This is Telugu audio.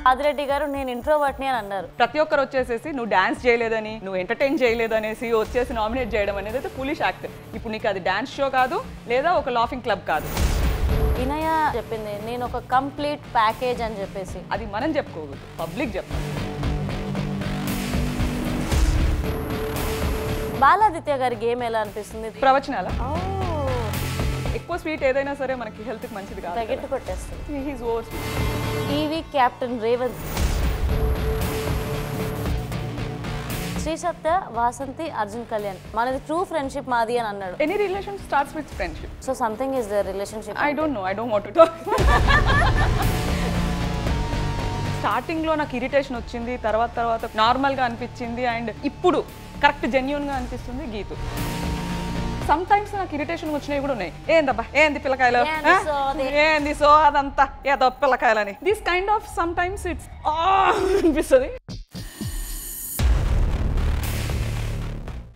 ఆదిరెడ్డి గారు నేను ఇంట్రోవర్ట్ని అని అన్నారు ప్రతి ఒక్కరు వచ్చేసేసి నువ్వు డాన్స్ చేయలేదని నువ్వు ఎంటర్టైన్ చేయలేదు అనేసి వచ్చేసి నామినేట్ చేయడం అనేది అయితే పులిష్ యాక్ట్ ఇప్పుడు నీకు అది డాన్స్ షో కాదు లేదా ఒక లాఫింగ్ క్లబ్ కాదు వినయ చెప్పింది నేను ఒక కంప్లీట్ ప్యాకేజ్ అని చెప్పేసి అది మనం చెప్పుకోకూడదు పబ్లిక్ చెప్పాలి బాలాదిత్య గారి గేమ్ ఎలా అనిపిస్తుంది ప్రవచనాల ఓ, ఎక్కువ స్వీట్ ఏదైనా సరే మనకి హెల్త్కి మంచిది కాదు తగ్గట్టు కొట్టేస్తుంది హీస్ ఓవర్ ఈ వీక్ కెప్టెన్ రేవంత్ శ్రీ సత్య వాసంతి అర్జున్ కళ్యాణ్ మనది ట్రూ ఫ్రెండ్షిప్ మాది అని అన్నాడు any relation starts with friendship so something is the relationship I don't know I don't want to స్టార్టింగ్లో నాకు ఇరిటేషన్ వచ్చింది తర్వాత తర్వాత నార్మల్గా అనిపించింది అండ్ ఇప్పుడు కరెక్ట్ జెన్యున్గా అనిపిస్తుంది గీతు సమ్ టైమ్స్ నాకు ఇరిటేషన్ వచ్చినవి కూడా ఉన్నాయి ఏందబ్బా ఏంది పిల్లకాయలు ఏంది ఆ? సోది? ఏంది సో అదంతా ఏదో పిల్లకాయలని this kind of some times it's అనిపిస్తుంది